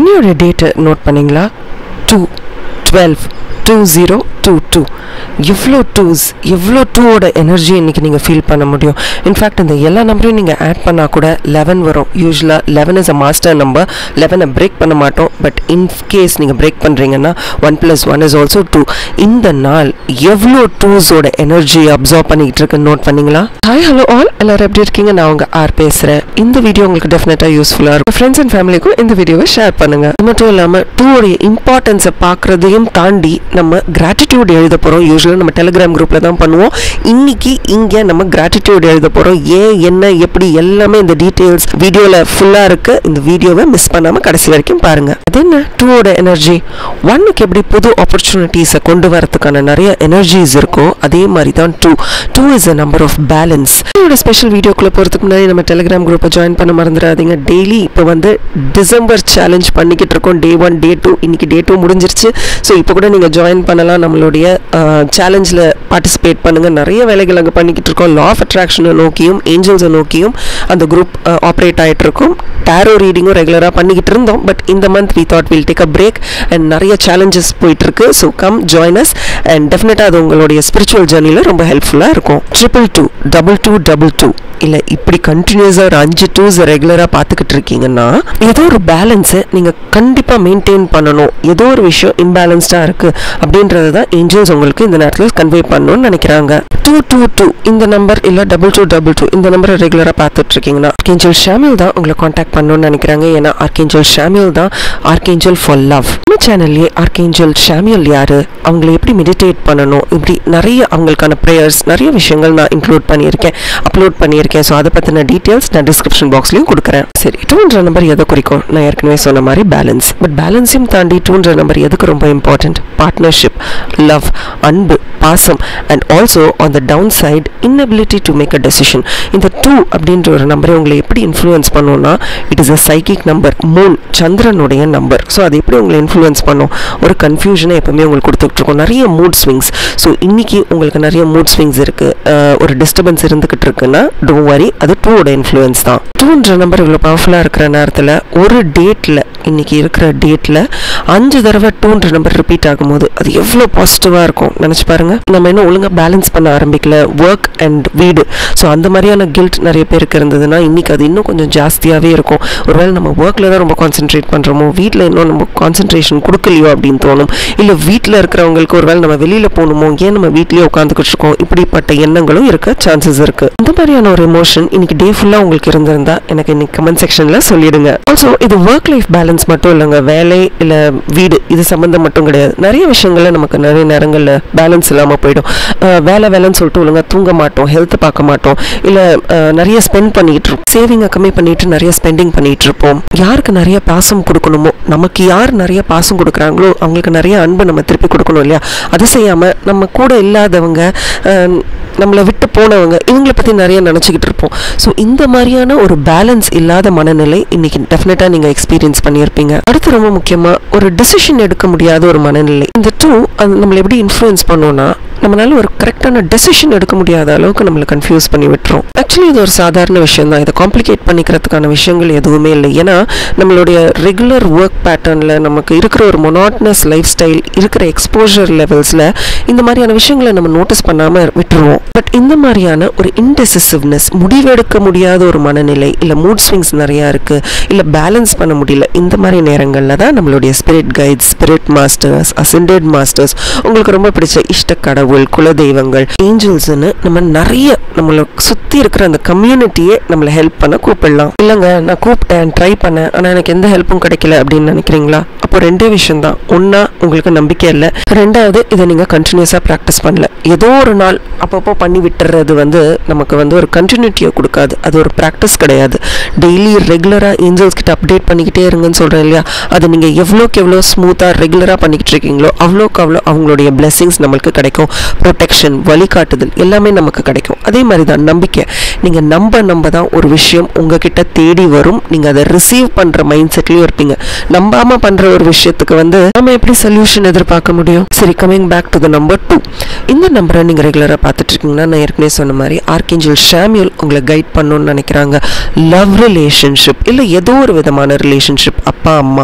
இன்னையோட டேட்டை நோட் பண்ணீங்களா two twelve two zero two two எவ்வளோ டூஸ் எவ்வளோ டூவோட எனர்ஜி இன்றைக்கி நீங்கள் ஃபீல் பண்ண முடியும் இன்ஃபேக்ட் இந்த எல்லா நம்பரையும் நீங்கள் ஆட் பண்ணால் கூட லெவன் வரும் யூஸ்வலாக eleven is a master number லெவனை பிரேக் பண்ண மாட்டோம் பட் இன் கேஸ் நீங்கள் பிரேக் பண்ணுறீங்கன்னா one plus one is also two இந்த நாள் எவ்வளோ டூஸோட எனர்ஜி அப்சர்வ் பண்ணிக்கிட்டு இருக்குன்னு நோட் பண்ணீங்களா ஹாய் ஹலோ ஆல் எல்லாரும் எப்படி இருக்கீங்க நான் உங்கள் ஆர் பேசுகிறேன் இந்த வீடியோ உங்களுக்கு டெஃபினட்டாக யூஸ்ஃபுல்லாக இருக்கும் ஃப்ரெண்ட்ஸ் அண்ட் ஃபேமிலிக்கும் இந்த வீடியோவை ஷேர் பண்ணுங்கள் அது மட்டும் இல்லாமல் டூவோடைய இம்பார்ட்டன்ஸை பார்க்குறதையும் தாண்டி நம்ம கிராட்டிடியூட் எழுத போகிறோம் யூஸ்வலாக நம்ம டெலிகிராம் குரூப்பில் தான் பண்ணுவோம் இன்னைக்கு இங்கே நம்ம கிராட்டிடியூட் எழுத போகிறோம் ஏன் என்ன எப்படி எல்லாமே இந்த டீட்டெயில்ஸ் வீடியோவில் ஃபுல்லாக இருக்கு இந்த வீடியோவை மிஸ் பண்ணாமல் கடைசி வரைக்கும் பாருங்க அது என்ன டூவோட எனர்ஜி ஒன்னுக்கு எப்படி புது ஆப்பர்ச்சுனிட்டிஸை கொண்டு வரதுக்கான நிறைய எனர்ஜிஸ் இருக்கோ அதே மாதிரி தான் two two is a number of balance இதோட ஸ்பெஷல் வீடியோக்குள்ளே போகிறதுக்கு முன்னாடி நம்ம டெலிகிராம் குரூப்பை ஜாயின் பண்ண மறந்துடாதீங்க டெய்லி இப்போ வந்து டிசம்பர் சேலஞ்ச் பண்ணிக்கிட்டு இருக்கோம் டே ஒன் டே டூ இன்னைக்கு டே டூ முடிஞ்சிருச்சு ஸோ இப்போ கூட நீங்கள் ஜாயின் பண்ணலாம் நம்மளுடைய சேலஞ்சில் பார்ட்டிசிபேட் பண்ணுங்கள் நிறைய வேலைகள் அங்கே பண்ணிக்கிட்டு இருக்கோம் லா ஆஃப் அட்ராக்ஷனை நோக்கியும் ஏஞ்சல்ஸை நோக்கியும் அந்த குரூப் ஆப்ரேட் ஆகிட்டு இருக்கும் டேரோ ரீடிங்கும் ரெகுலராக பண்ணிக்கிட்டு இருந்தோம் பட் இந்த month we thought will take a break and நிறைய சேலஞ்சஸ் போயிட்டுருக்கு ஸோ கம் ஜாயினஸ் அண்ட் டெஃபினட்டாக அது உங்களுடைய ஸ்பிரிச்சுவல் ஜர்னியில் ரொம்ப ஹெல்ப்ஃபுல்லாக இருக்கும் triple two double two double two இல்லை இப்படி கண்டினியூஸாக ஒரு அஞ்சு டூஸ் ரெகுலராக பார்த்துக்கிட்டு இருக்கீங்கன்னா ஏதோ ஒரு பேலன்ஸை நீங்கள் கண்டிப்பாக மெயின்டைன் பண்ணணும் ஏதோ ஒரு விஷயம் இம்பேலன்ஸ்டாக இருக்குது அப்படின்றது தான் ஏஞ்சல்ஸ் உங்களுக்கு இந்த நேரத்தில் கன்வே பண்ணணும்னு நினைக்கிறாங்க டூ டூ டூ இந்த நம்பர் இல்லை டபுள் டூ டபுள் டூ இந்த நம்பரை ரெகுலராக பார்த்துட்டு இருக்கீங்கன்னா ஆர்கேஞ்சல் ஷாமில் தான் உங்களை காண்டாக்ட் பண்ணணும்னு நினைக்கிறாங்க ஏன்னா ஆர்கேஞ்சல் ஷாமில் தான் ஆர்கேஞ்சல் ஃபார் லவ் நம்ம சேனல்லே ஆர்கேஞ்சல் ஷாமியல் யாரு அவங்களை எப்படி மெடிடேட் பண்ணணும் இப்படி நிறைய அவங்களுக்கான ப்ரேயர்ஸ் நிறைய விஷயங்கள் நான் இன்க்ளூட் பண்ணியிருக்கேன் அப்லோட் பண்ணியிருக்கேன் ஸோ அதை பற்றின டீட்டெயில்ஸ் நான் டிஸ்கிரிப்ஷன் பாக்ஸ்லையும் கொடுக்குறேன் சரி டூன்ற நம்பர் எதை குறிக்கும் நான் ஏற்கனவே சொன்ன மாதிரி பேலன்ஸ் பட் பேலன்ஸையும் தாண்டி டூன்ற நம்பர் எதுக்கு ரொம்ப இம்பார்ட்டன்ட் பார்ட்னர்ஷிப் லவ் அன்பு பாசம் and also on the down side inability to make a decision இந்த டூ அப்படின்ற ஒரு நம்பரை உங்களை எப்படி இன்ஃப்ளூயன்ஸ் பண்ணும்னா it is a psychic number moon சந்திரனுடைய நம்பர் ஸோ அது எப்படி உங்களை இன்ஃப்ளூயன்ஸ் பண்ணும் ஒரு கன்ஃபியூஷனை எப்பவுமே உங்களுக்கு கொடுத்துட்டு இருக்கோம் நிறைய மூட் ஸ்விங்ஸ் ஸோ இன்னைக்கு உங்களுக்கு நிறைய மூட் ஸ்விங்ஸ் இருக்குது ஒரு டிஸ்டர்பன்ஸ் இருந்துக்கிட்டு இருக்குன்னா டோ வரி அது டூவோட இன்ஃப்ளூயன்ஸ் தான் டூன்ற நம்பர் இவ்வளோ பவர்ஃபுல்லாக இருக்கிற நேரத்தில் ஒரு டேட்டில் இன்னைக்கு இருக்கிற டேட்டில் அஞ்சு தடவை டூன்ற நம்பர் ரிப்பீட் ஆகும்போது அது எவ்வளோ பாசிட்டிவாக இருக்கும் நினச்சி பாருங்க நம்ம இன்னும் ஒழுங்காக பேலன்ஸ் பண்ண ஆரம்பிக்கல ஒர்க் அண்ட் வீடு ஸோ அந்த மாதிரியான கில்ட் நிறைய பேருக்கு இருந்ததுன்னா இன்னைக்கு அது இன்னும் கொஞ்சம் ஜாஸ்தியாகவே இருக்கும் ஒருவேளை நம்ம ஒர்க்கில் தான் ரொம்ப கான்சென்ட்ரேட் பண்ணுறோமோ வீட்டில் இன்னும் நம்ம கான்சென்ட்ரேஷன் கொடுக்கலையோ அப்படின்னு தோணும் இல்லை வீட்டில் இருக்கிறவங்களுக்கு ஒருவேளை நம்ம வெளியில் போகணுமோ ஏன் நம்ம வீட்லேயே உட்காந்துக்கிட்டு இருக்கோம் இப்படிப்பட்ட எண்ணங்களும் இருக்க சான்சஸ் இருக்கு இந்த மாதிரியான ஒரு எமோஷன் இன்னைக்கு டே ஃபுல்லாக உங்களுக்கு இருந்திருந்தா எனக்கு இன்னைக்கு கமெண்ட் செக்ஷனில் சொல்லிடுங்க ஆல்சோ இது ஒர்க் லைஃப் பேலன்ஸ் மட்டும் இல்லைங்க வேலை இல்லை வீடு இது சம்மந்தம் மட்டும் கிடையாது நிறைய விஷயங்கள்ல நமக்கு நிறைய நேரங்களில் பேலன்ஸ் இல்லாமல் போயிடும் அஹ் வேலை வேலைன்னு சொல்லிட்டு ஒழுங்கா தூங்க மாட்டோம் ஹெல்த் பார்க்க மாட்டோம் இல்லை நிறைய ஸ்பெண்ட் பண்ணிட்டு இருப்போம் சேவிங்கை கம்மி பண்ணிட்டு நிறைய ஸ்பெண்டிங் பண்ணிட்டு இருப்போம் யாருக்கு நிறைய பாசம் கொடுக்கணுமோ நமக்கு யார் நிறைய பாசம் கொடுக்குறாங்களோ அவங்களுக்கு நிறைய அன்பு நம்ம திருப்பி கொடுக்கணும் இல்லையா அது செய்யாமல் நம்ம கூட இல்லாதவங்க அஹ், நம்மளை விட்டு போனவங்க இவங்கள பற்றி நிறைய நினச்சிக்கிட்டு இருப்போம் ஸோ இந்த மாதிரியான ஒரு பேலன்ஸ் இல்லாத மனநிலை இன்னைக்கு டெஃபினட்டாக நீங்கள் எக்ஸ்பீரியன்ஸ் பண்ணியிருப்பீங்க அடுத்து ரொம்ப முக்கியமாக ஒரு டிசிஷன் எடுக்க முடியாத ஒரு மனநிலை இந்த டூ அது நம்மளை எப்படி இன்ஃப்ளூயன்ஸ் பண்ணுவோம்னா நம்மளால ஒரு கரெக்டான டெசிஷன் எடுக்க முடியாத அளவுக்கு நம்மளை கன்ஃபியூஸ் பண்ணி விட்டுரும் ஆக்சுவலி இது ஒரு சாதாரண விஷயம் தான் இதை காம்ப்ளிகேட் பண்ணிக்கிறதுக்கான விஷயங்கள் எதுவுமே இல்லை ஏன்னா நம்மளுடைய ரெகுலர் ஒர்க் பேட்டர்னில் நமக்கு இருக்கிற ஒரு மொனாட்னஸ் லைஃப் ஸ்டைல் இருக்கிற எக்ஸ்போஜர் லெவல்ஸில் இந்த மாதிரியான விஷயங்களை நம்ம நோட்டீஸ் பண்ணாமல் விட்டுருவோம் பட் இந்த மாதிரியான ஒரு இன்டெசிசிவ்னஸ் முடிவெடுக்க முடியாத ஒரு மனநிலை இல்லை மூட் ஸ்விங்ஸ் நிறையா இருக்குது இல்லை பேலன்ஸ் பண்ண முடியல இந்த மாதிரி நேரங்களில் தான் நம்மளுடைய spirit guides spirit masters ascended masters உங்களுக்கு ரொம்ப பிடிச்ச இஷ்ட கடவுள் குலதெய்வங்கள் ஏஞ்சல்ஸ்னு நம்ம நிறைய நம்மளை சுற்றி இருக்கிற அந்த கம்யூனிட்டியே நம்மளை ஹெல்ப் பண்ண கூப்பிடலாம் இல்லைங்க நான் கூப்பிட்டேன் ட்ரை பண்ணேன் ஆனால் எனக்கு எந்த ஹெல்ப்பும் கிடைக்கல அப்படின்னு நினைக்கிறீங்களா அப்போ ரெண்டே விஷயம் தான் ஒன்றா உங்களுக்கு நம்பிக்கை இல்லை ரெண்டாவது இதை நீங்கள் கண்டினியூஸாக ப்ராக்டிஸ் பண்ணல ஏதோ ஒரு நாள் அப்பப்போ பண்ணி விட்டுறது வந்து நமக்கு வந்து ஒரு கண்டினியூட்டியை கொடுக்காது அது ஒரு ப்ராக்டிஸ் கிடையாது டெய்லி ரெகுலராக ஏஞ்சல்ஸ் கிட்ட அப்டேட் பண்ணிக்கிட்டே இருங்கன்னு சொல்கிறேன் இல்லையா அது நீங்கள் எவ்வளோக்கு எவ்வளோ ஸ்மூத்தாக ரெகுலராக பண்ணிக்கிட்டு இருக்கீங்களோ அவ்வளோக்கு அவ்வளோ அவங்களுடைய blessings நம்மளுக்கு கிடைக்கும் ப்ரொடெக்ஷன் வழிகாட்டுதல் எல்லாமே நமக்கு கிடைக்கும் அதே மாதிரி தான் நம்பிக்கை நீங்கள் நம்ப நம்ப தான் ஒரு விஷயம் உங்ககிட்ட தேடி வரும் நீங்கள் அதை ரிசீவ் பண்ணுற மைண்ட் செட்லேயும் இருப்பீங்க நம்பாமல் பண்ணுற ஒரு விஷயத்துக்கு வந்து நம்ம எப்படி சொல்யூஷன் எதிர்பார்க்க முடியும் சரி coming back to the number two இந்த நம்பரை நீங்கள் ரெகுலராக பார்த்துட்டு இருக்கீங்கன்னா நான் ஏற்கனவே சொன்ன மாதிரி ஆர்கேஞ்சல் ஷாமியல் உங்களை கைட் பண்ணணும்னு நினைக்கிறாங்க லவ் ரிலேஷன்ஷிப் இல்லை ஏதோ ஒரு விதமான ரிலேஷன்ஷிப் அப்பா அம்மா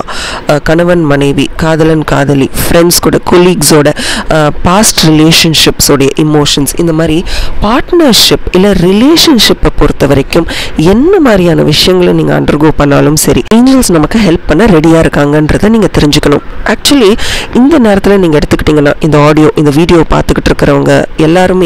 கணவன் மனைவி காதலன் காதலி ஃப்ரெண்ட்ஸ் கூட கொலீக்ஸோட பாஸ்ட் ரிலேஷன்ஷிப்ஸோடைய இமோஷன்ஸ் இந்த மாதிரி பார்ட்னர்ஷிப் இல்லை ரிலேஷன்ஷிப்பை பொறுத்த வரைக்கும் என்ன மாதிரியான விஷயங்களை நீங்கள் அண்டர்கோ பண்ணாலும் சரி ஏஞ்சல்ஸ் நமக்கு ஹெல்ப் பண்ண ரெடியாக இருக்காங்கன்றதை நீங்கள் தெரிஞ்சுக்கணும் ஆக்சுவலி இந்த நேரத்தில் நீங்கள் எடுத்துக்கிட்டிங்கன்னா இந்த ஆடியோ இந்த வீடியோ பார்த்துக்கிட்டு இருக்கிறவங்க எல்லாருமே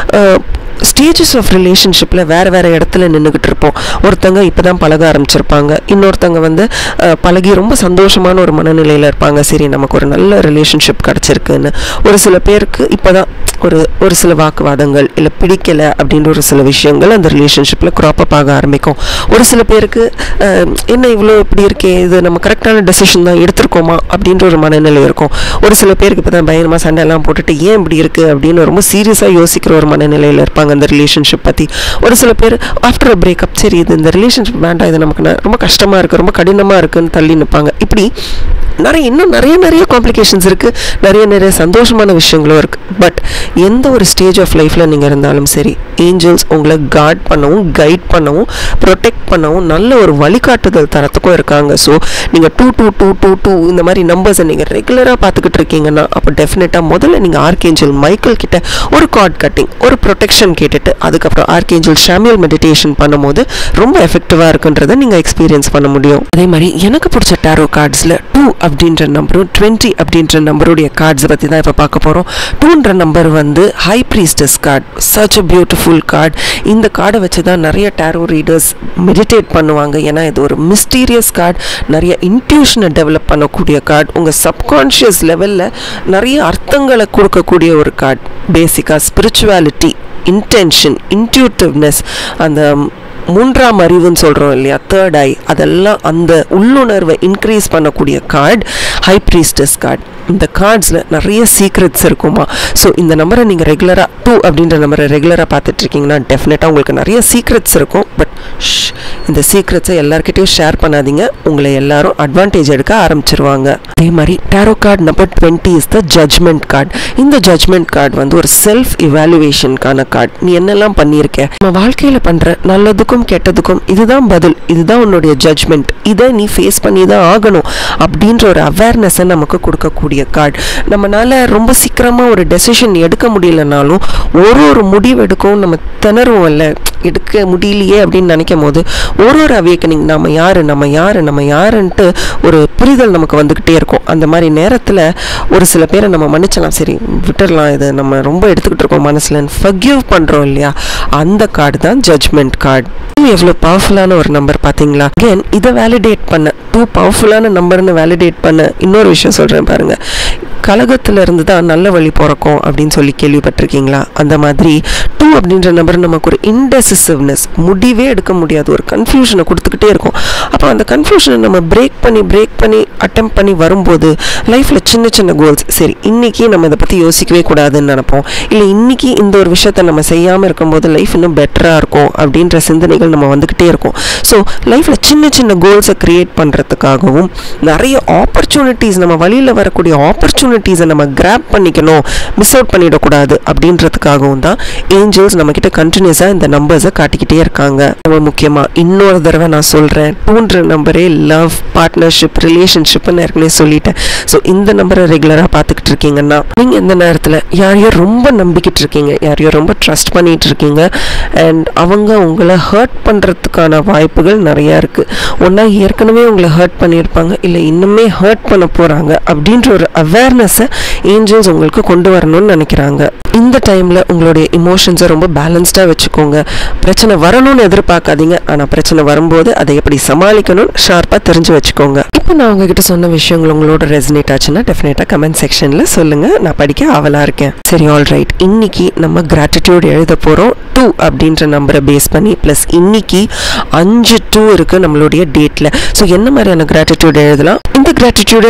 ஸ்டேஜஸ் ஆஃப் ரிலேஷன்ஷிப்பில் வேறு வேறு இடத்துல நின்றுக்கிட்டு இருப்போம் ஒருத்தங்க இப்போ தான் பழக ஆரம்பிச்சிருப்பாங்க இன்னொருத்தங்க வந்து அஹ், பழகி ரொம்ப சந்தோஷமான ஒரு மனநிலையில் இருப்பாங்க சரி நமக்கு ஒரு நல்ல ரிலேஷன்ஷிப் கிடச்சிருக்குன்னு ஒரு சில பேருக்கு இப்போ தான் ஒரு ஒரு சில வாக்குவாதங்கள் இல்லை பிடிக்கலை அப்படின்ற ஒரு சில விஷயங்கள் அந்த ரிலேஷன்ஷிப்பில் க்ராப்பப் ஆக ஆரம்பிக்கும் ஒரு சில பேருக்கு அஹ், என்ன இவ்வளோ இப்படி இருக்கே இது நம்ம கரெக்டான டெசிஷன் தான் எடுத்திருக்கோமா அப்படின்ற ஒரு மனநிலை இருக்கும் ஒரு சில பேருக்கு இப்போ தான் பயங்கரமாக சண்டைலாம் போட்டுட்டு ஏன் இப்படி இருக்குது அப்படின்னு ரொம்ப சீரியஸாக யோசிக்கிற ஒரு மனநிலையில் இருப்பாங்க அந்த ரிலேஷன்ஷிப் பற்றி ஒரு சில பேர் ஆஃப்டர் அ பிரேக்கப் சரி இது இந்த ரிலேஷன்ஷிப் வேண்டாம் இது நமக்கு ந- ரொம்ப கஷ்டமாக இருக்குது ரொம்ப கடினமாக இருக்குன்னு தள்ளி நிற்பாங்க இப்படி நிறைய இன்னும் நிறைய நிறைய காம்ப்ளிகேஷன்ஸ் இருக்குது நிறைய நிறைய சந்தோஷமான விஷயங்களும் இருக்குது பட் எந்த ஒரு ஸ்டேஜ் ஆஃப் லைஃப்பில் நீங்கள் இருந்தாலும் சரி ஏஞ்சல்ஸ் உங்களை கார்ட் பண்ணவும் கைட் பண்ணவும் ப்ரொடெக்ட் பண்ணவும் நல்ல ஒரு வழிகாட்டுதல் தரத்துக்கும் இருக்காங்க ஸோ நீங்கள் two two two two two இந்த மாதிரி நம்பர்ஸை நீங்கள் ரெகுலராக பார்த்துக்கிட்டு இருக்கீங்கன்னா அப்போ டெஃபினட்டாக முதல்ல நீங்கள் ஆர்கேஞ்சல் மைக்கேல் கிட்ட ஒரு கார்ட் கட்டிங் ஒரு ப்ரொடெக்ஷன் கேட்டுட்டு அதுக்கப்புறம் ஆர்கேஞ்சல் ஷாமியல் மெடிடேஷன் பண்ணும்போது ரொம்ப எஃபெக்டிவாக இருக்குன்றதை நீங்கள் எக்ஸ்பீரியன்ஸ் பண்ண முடியும் அதே மாதிரி எனக்கு பிடிச்ச டேரோ கார்ட்ஸில் டூ அப்படின்ற நம்பரும் டுவெண்ட்டி அப்படின்ற நம்பருடைய கார்ட்ஸை பற்றி தான் இப்போ பார்க்க போகிறோம் டூன்ற நம்பர் வந்து high priestess card such a beautiful card இந்த கார்டை வச்சு தான் நிறைய டேரோ ரீடர்ஸ் மெடிடேட் பண்ணுவாங்க ஏன்னா இது ஒரு மிஸ்டீரியஸ் கார்டு நிறைய இன்ட்யூஷனை டெவலப் பண்ணக்கூடிய கார்டு உங்கள் சப்கான்ஷியஸ் லெவலில் நிறைய அர்த்தங்களை கொடுக்கக்கூடிய ஒரு கார்டு பேசிக்காக ஸ்பிரிச்சுவாலிட்டி இன்டென்ஷன் இன்ட்யூட்டிவ்னஸ் அந்த மூன்றாம் அறிவுன்னு சொல்கிறோம் இல்லையா தேர்ட் ஐ அதெல்லாம் அந்த உள்ளுணர்வை இன்க்ரீஸ் பண்ணக்கூடிய கார்டு ஹை ப்ரீஸ்டஸ் கார்டு இந்த கார்ட்ஸில் நிறைய சீக்ரெட்ஸ் இருக்குமா ஸோ இந்த நம்பரை நீங்கள் ரெகுலராக டூ அப்படின்ற நம்பரை ரெகுலராக பார்த்துட்டு இருக்கீங்கன்னா டெஃபினட்டாக உங்களுக்கு நிறைய சீக்ரெட்ஸ் இருக்கும் பட் இந்த சீக்ரெட்ஸை எல்லாருக்கிட்டையும் ஷேர் பண்ணாதீங்க உங்களை எல்லாரும் அட்வான்டேஜ் எடுக்க ஆரம்பிச்சிருவாங்க அதே மாதிரி tarot card number twenty is the judgment card இந்த ஜட்ஜ்மெண்ட் கார்டு வந்து ஒரு செல்ஃப் இவாலுவேஷனுக்கான கார்டு நீ என்னெல்லாம் பண்ணியிருக்க நம்ம வாழ்க்கையில் பண்ணுற நல்லதுக்கும் கெட்டதுக்கும் இதுதான் பதில் இதுதான் உன்னுடைய ஜட்ஜ்மெண்ட் இதை நீ ஃபேஸ் பண்ணி தான் ஆகணும் அப்படின்ற ஒரு அவேர்னஸை நமக்கு கொடுக்கக்கூடிய கார்டு நம்மனால ரொம்ப சீக்கிரமாக ஒரு டெசிஷன் எடுக்க முடியலனாலும் ஒரு ஒரு முடிவு எடுக்கவும் நம்ம திணறுவோம்ல எடுக்க முடியலையே அப்படின்னு நினைக்கும் போது ஒரு ஒரு அவேக்கனிங் நம்ம யார் நம்ம யார் நம்ம யாருன்ட்டு ஒரு புரிதல் நமக்கு வந்துக்கிட்டே இருக்கும் அந்த மாதிரி நேரத்தில் ஒரு சில பேரை நம்ம மன்னிச்சலாம் சரி விட்டுடலாம் இது நம்ம ரொம்ப எடுத்துக்கிட்டு இருக்கோம் மனசில் ஃபர்கிவ் பண்ணுறோம் இல்லையா அந்த கார்டு தான் ஜட்ஜ்மெண்ட் கார்டு எவ்வளோ பவர்ஃபுல்லான ஒரு நம்பர் பார்த்தீங்களா அகேன் இதை வேலிடேட் பண்ண டூ பவர்ஃபுல்லான நம்பர்னு வேலிடேட் பண்ண இன்னொரு விஷயம் சொல்கிறேன் பாருங்கள் கழகத்துல இருந்து தான் நல்ல வழி பிறக்கும் அப்படின்னு சொல்லி கேள்விப்பட்டிருக்கீங்களா அந்த மாதிரி டூ அப்படின்ற நம்பர் நமக்கு ஒரு இன்டெசிசிவ்னஸ் முடிவே எடுக்க முடியாது ஒரு கன்ஃபியூஷனை கொடுத்துக்கிட்டே இருக்கும் அப்போ அந்த கன்ஃபியூஷனை நம்ம பிரேக் பண்ணி பிரேக் பண்ணி அட்டம் பண்ணி வரும்போது லைஃப்பில் சின்ன சின்ன கோல்ஸ் சரி இன்னைக்கு நம்ம இதை பற்றி யோசிக்கவே கூடாதுன்னு நினைப்போம் இல்லை இன்னைக்கு இந்த ஒரு விஷயத்த நம்ம செய்யாமல் இருக்கும்போது லைஃப் இன்னும் பெட்டராக இருக்கும் அப்படின்ற சிந்தனைகள் நம்ம வந்துக்கிட்டே இருக்கும் ஸோ லைஃப்பில் சின்ன சின்ன கோல்ஸை க்ரியேட் பண்ணுறதுக்காகவும் நிறைய ஆப்பர்ச்சுனிட்டிஸ் நம்ம வழியில் வரக்கூடிய ஆப்பர்ச்சுனிட்டிஸை நம்ம கிராப் பண்ணிக்கணும் மிஸ் அவுட் பண்ணிடக்கூடாது அப்படின்றதுக்காகவும் தான் ஏஞ்சல்ஸ் நம்மக்கிட்ட கண்டினியூஸாக இந்த நம்பர்ஸை காட்டிக்கிட்டே இருக்காங்க ரொம்ப முக்கியமாக இன்னொரு தடவை நான் சொல்கிறேன் டூன்ற நம்பரே லவ் பார்ட்னர்ஷிப் ரிலேஷன்ஷிப்னு ஏற்கனவே சொல்லிட்டேன் ஸோ இந்த நம்பரை ரெகுலராக பார்த்துக்கிட்டு இருக்கீங்கன்னா நீங்கள் இந்த நேரத்தில் யாரையோ ரொம்ப நம்பிக்கிட்டு இருக்கீங்க யாரையோ ரொம்ப ட்ரஸ்ட் பண்ணிட்டு இருக்கீங்க அண்ட் அவங்க உங்களை ஹர்ட் பண்ணுறதுக்கான வாய்ப்புகள் நிறையா இருக்குது ஒன்றா ஏற்கனவே உங்களை ஹர்ட் பண்ணியிருப்பாங்க இல்லை இன்னுமே ஹர்ட் பண்ண போகிறாங்க அப்படின்ற ஒரு அவேர்னஸை ஏஞ்சல்ஸ் உங்களுக்கு கொண்டு வரணும்னு நினைக்கிறாங்க இந்த டைமில் உங்களுடைய இமோஷன்ஸை ரொம்ப பேலன்ஸ்டாக வச்சுக்கோங்க பிரச்சனை வரணும்னு எதிர்பார்க்காதீங்க ஆனால் பிரச்சனை வரும்போது அதை எப்படி சமாளிக்கணும்னு ஷார்ப்பாக தெரிஞ்சு வச்சுக்கோங்க இப்போ நான் உங்ககிட்ட சொன்ன விஷயங்கள் உங்களோட ரெசனேட் ஆச்சுன்னா டெஃபினட்டாக கமெண்ட் செக்ஷனில் சொல்லுங்கள் நான் படிக்க ஆவலாக இருக்கேன் சரி ஆல் ரைட் இன்னைக்கு நம்ம கிராட்டிடியூட் எழுத போகிறோம் டூ அப்படின்ற நம்பரை பேஸ் பண்ணி ப்ளஸ் இன்னைக்கு அஞ்சு டூ இருக்குது நம்மளுடைய டேட்டில் ஸோ என்ன மாதிரியான கிராட்டிடியூட் எழுதலாம் இந்த கிராட்டிடியூடை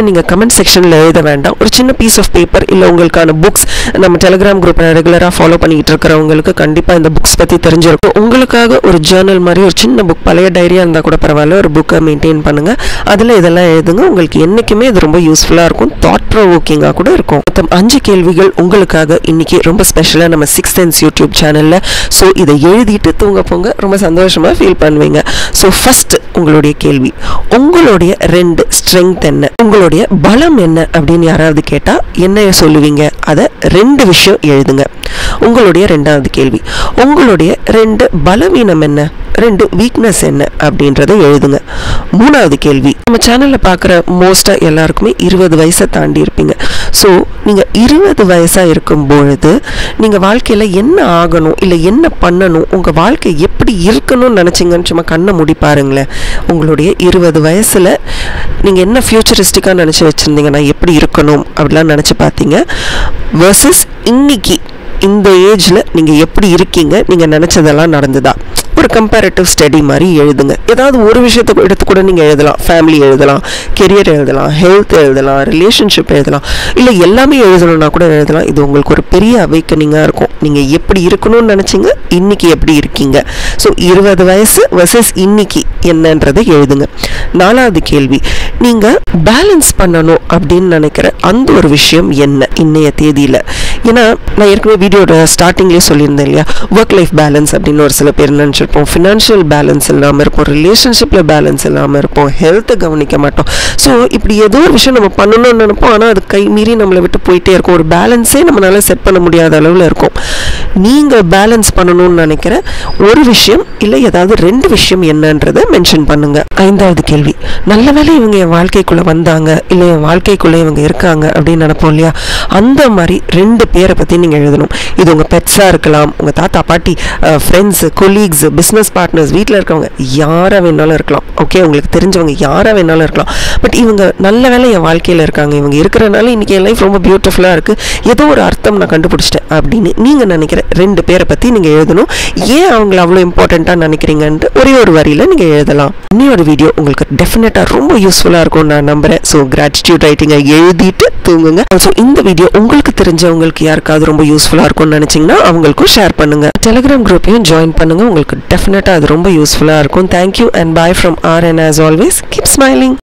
நீங்கள் கமெண்ட் செக்ஷனில் எழுத வேண்டாம் ஒரு சின்ன பீஸ் ஆஃப் பேப்பர் இல்லை உங்களுக்கான புக்ஸ் நம்ம டெலிகிராம் குரூப்பை ரெகுலராக ஃபாலோ பண்ணிக்கிட்டு இருக்கிறவங்களுக்கு கண்டிப்பாக இந்த புக்ஸ் பற்றி தெரிஞ்சிருக்கும் உங்களுக்காக ஒரு ஜேர்னல் மாதிரி ஒரு சின்ன புக் பழைய டைரியாக இருந்தால் கூட பரவாயில்ல ஒரு புக்கை மெயின்டைன் பண்ணுங்கள் அதில் இதெல்லாம் எழுதுங்க உங்களுக்கு என்றைக்குமே இது ரொம்ப யூஸ்ஃபுல்லாக இருக்கும் தாட் ப்ரோவோக்கிங்காக கூட இருக்கும் மொத்தம் அஞ்சு கேள்விகள் உங்களுக்காக இன்னைக்கு ரொம்ப ஸ்பெஷலாக நம்ம சிக்ஸ் சென்ஸ் யூடியூப் சேனலில் ஸோ இதை எழுதிட்டு தூங்க போங்க ரொம்ப சந்தோஷமாக ஃபீல் பண்ணுவீங்க ஸோ ஃபர்ஸ்ட் உங்களுடைய கேள்வி உங்களுடைய ரெண்டு ஸ்ட்ரென்த் என்ன உங்களுடைய பலம் என்ன அப்படின்னு யாராவது கேட்டால் என்ன சொல்லுவீங்க அதை ரெண்டு விஷயம் எழுதுங்க உங்களுடைய ரெண்டாவது கேள்வி உங்களுடைய ரெண்டு பலவீனம் என்ன ரெண்டு வீக்னஸ் என்ன அப்படின்றத எழுதுங்க மூணாவது கேள்வி நம்ம சேனலில் பார்க்குற மோஸ்ட்டாக எல்லாருக்குமே இருபது வயசை தாண்டி இருப்பீங்க ஸோ நீங்கள் இருபது வயசாக இருக்கும் பொழுது நீங்கள் வாழ்க்கையில் என்ன ஆகணும் இல்லை என்ன பண்ணணும் உங்கள் வாழ்க்கை எப்படி இருக்கணும்னு நினச்சிங்கன்னு சும்மா கண்ணை மூடி பாருங்களேன் உங்களுடைய இருபது வயசில் நீங்கள் என்ன ஃப்யூச்சரிஸ்டிக்காக நினச்சி வச்சுருந்தீங்கன்னா எப்படி இருக்கணும் அப்படிலாம் நினச்சி பார்த்தீங்க வர்சஸ் இன்னைக்கு இந்த ஏஜில் நீங்கள் எப்படி இருக்கீங்க நீங்கள் நினச்சதெல்லாம் நடந்துதா ஒரு கம்பேரட்டிவ் ஸ்டடி மாதிரி எழுதுங்க ஏதாவது ஒரு விஷயத்தை எடுத்து கூட நீங்கள் எழுதலாம் ஃபேமிலி எழுதலாம் கெரியர் எழுதலாம் ஹெல்த் எழுதலாம் ரிலேஷன்ஷிப் எழுதலாம் இல்லை எல்லாமே எழுதணும்னா கூட எழுதலாம் இது உங்களுக்கு ஒரு பெரிய அவைக்கனிங்காக இருக்கும் நீங்கள் எப்படி இருக்கணும்னு நினச்சிங்க இன்னைக்கு எப்படி இருக்கீங்க ஸோ இருபது வயசு வர்சஸ் இன்னைக்கு என்னன்றதை எழுதுங்க நாலாவது கேள்வி நீங்கள் பேலன்ஸ் பண்ணணும் அப்படின்னு நினைக்கிற அந்த ஒரு விஷயம் என்ன இன்னைய தேதியில் ஏன்னா நான் ஏற்கனவே வீடியோட ஸ்டார்டிங்லேயே சொல்லியிருந்தேன் இல்லையா ஒர்க் லைஃப் பேலன்ஸ் அப்படின்னு ஒரு சில பேர் நினச்சிருப்போம் ஃபினான்ஷியல் பேலன்ஸ் இல்லாமல் இருப்போம் ரிலேஷன்ஷிப்பில் பேலன்ஸ் இல்லாமல் இருப்போம் ஹெல்த்தை கவனிக்க மாட்டோம் ஸோ இப்படி ஏதோ ஒரு விஷயம் நம்ம பண்ணணும்னு நினைப்போம் ஆனால் அது கை மீறி நம்மளை விட்டு போயிட்டே இருக்கும் ஒரு பேலன்ஸே நம்மளால செட் பண்ண முடியாத அளவில் இருக்கும் நீங்கள் பேலன்ஸ் பண்ணணும்னு நினைக்கிற ஒரு விஷயம் இல்லை ஏதாவது ரெண்டு விஷயம் என்னன்றதை மென்ஷன் பண்ணுங்க ஐந்தாவது கேள்வி நல்ல வேளை இவங்க என் வாழ்க்கைக்குள்ளே வந்தாங்க இல்லை என் வாழ்க்கைக்குள்ளே இவங்க இருக்காங்க அப்படின்னு நினைப்போம் இல்லையா அந்த மாதிரி ரெண்டு பேரை பற்றி நீங்கள் எழுதணும் இது உங்கள் பெட்ஸாக இருக்கலாம் உங்கள் தாத்தா பாட்டி ஃப்ரெண்ட்ஸு கொலீக்ஸ் பிஸ்னஸ் பார்ட்னர்ஸ் வீட்டில் இருக்கவங்க யாராக வேணாலும் இருக்கலாம் ஓகே உங்களுக்கு தெரிஞ்சவங்க யாராக வேணாலும் இருக்கலாம் பட் இவங்க நல்ல வேளை என் வாழ்க்கையில் இருக்காங்க இவங்க இருக்கிறனால இன்றைக்கி என் லைஃப் ரொம்ப பியூட்டிஃபுல்லாக இருக்குது ஏதோ ஒரு அர்த்தம் நான் கண்டுபிடிச்சிட்டேன் அப்படின்னு நீங்கள் நினைக்கிற ரெண்டு பேரை பற்றி நீங்கள் எழுதணும் ஏன் அவங்கள அவ்வளோ இம்பார்ட்டண்ட்டாக நினைக்கிறீங்கன்ட்டு ஒரே ஒரு வரியில் நீங்கள் எழுதலாம் இன்னொரு வீடியோ உங்களுக்கு டெஃபினட்டாக ரொம்ப யூஸ்ஃபுல்லாக இருக்கும் நான் நம்புகிறேன் ஸோ கிராட்டிடியூட் ரைட்டிங்கை எழுதிட்டு தூங்குங்க ஸோ இந்த வீடியோ உங்களுக்கு தெரிஞ்சவங்களுக்கு யாருக்காவது ரொம்ப யூஸ்ஃபுல்லாக இருக்கும்னு நினச்சிங்கன்னா அவங்களுக்கும் ஷேர் பண்ணுங்க டெலிகிராம் குரூப்பையும் ஜாயின் பண்ணுங்க உங்களுக்கு டெஃபினட்டாக அது ரொம்ப யூஸ்ஃபுல்லாக இருக்கும் thank you and bye from R and as always keep smiling